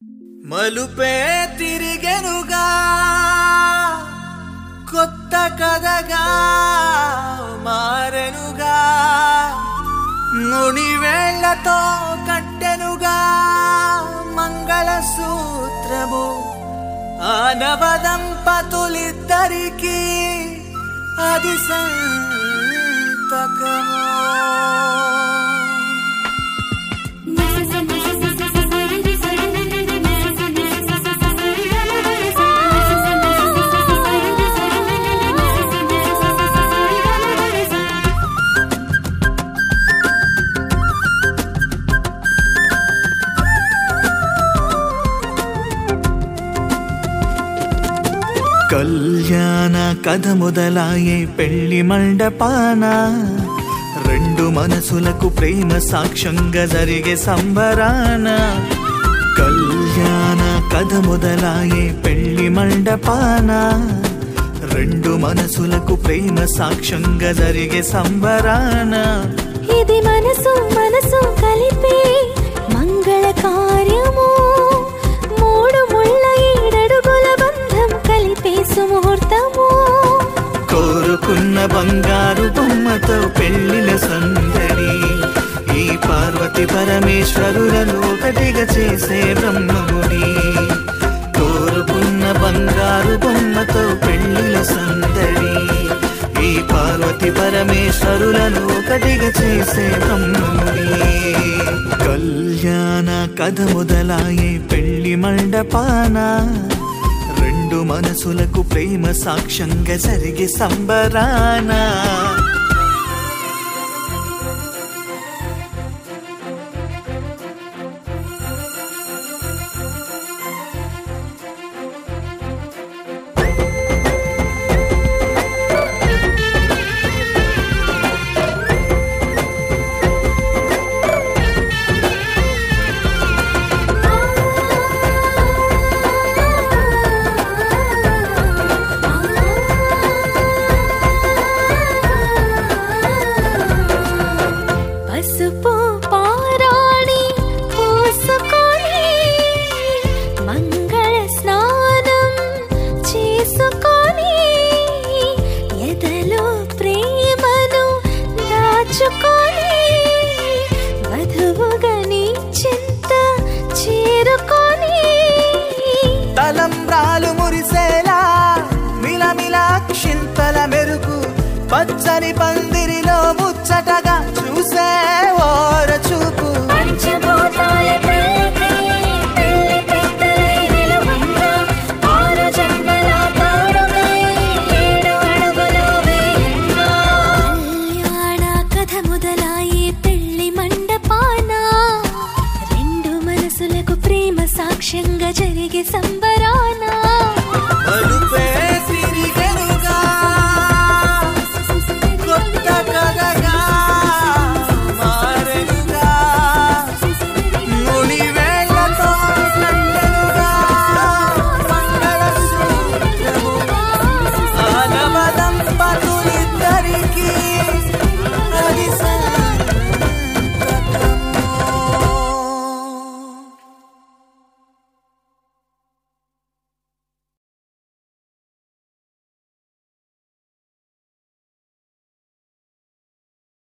మలుపే తిరిగెనుగా కొత్త కథగా మారెనుగా మునివేళ్లతో కట్టెనుగా మంగళసూత్రము ఆనవ దంపతులిద్దరికీ అది సంతకము కళ్యాణ కథ మొదలాయే పెళ్లి మండపాన రెండు మనసులకు ప్రేమ సాక్ష్యంగా జరిగే సంబరాన కళ్యాణ కథ మొదలాయే పెళ్లి మండపాన రెండు మనసులకు ప్రేమ సాక్ష్యంగా జరిగే సంబరాన ఇది మనసు మనసు కలిపే మంగళ కార్యము మూడు ముళ్ళ ఏడడుగుల బంధం కలిపే సుముహూర్తము కోరుకున్న బంగారు బొమ్మతో పెళ్లిల సందడి ఈ పార్వతి పరమేశ్వరులను ఒకటిగా చేసే బ్రహ్మముడి కోరుకున్న బంగారు బొమ్మతో పెళ్లిల సందడి ఈ పార్వతి పరమేశ్వరులను ఒకటిగా చేసే బ్రహ్మముడి కళ్యాణ కథ మొదలాయే పెళ్లి మండపాన రెండు మనసులకు ప్రేమ సాక్ష్యంగా జరిగే సంబరాన పసుపు పారాణి పూసుకొని మంగళ స్నానం చేసుకొని ఎదలో ప్రేమను దాచుకొని వధువుగా నీ చింత చేరుకొని తలంబ్రాలు మురిసేలా మిలమిలాక్షింతల మెరుగు పచ్చని పందిరిలో ముచ్చటగా చూసే ఓర చూపు పంచభూతాల ప్రీతి, పెళ్లి పెద్దలై నిలువంగా, ఆరు జన్మల తోడుగై, ఏడు అడుగుల వేగంగా. కళ్యాణ కథ మొదలాయి పెళ్లి మండపాన రెండు మనసులకు ప్రేమ సాక్ష్యంగా జరిగే సంబ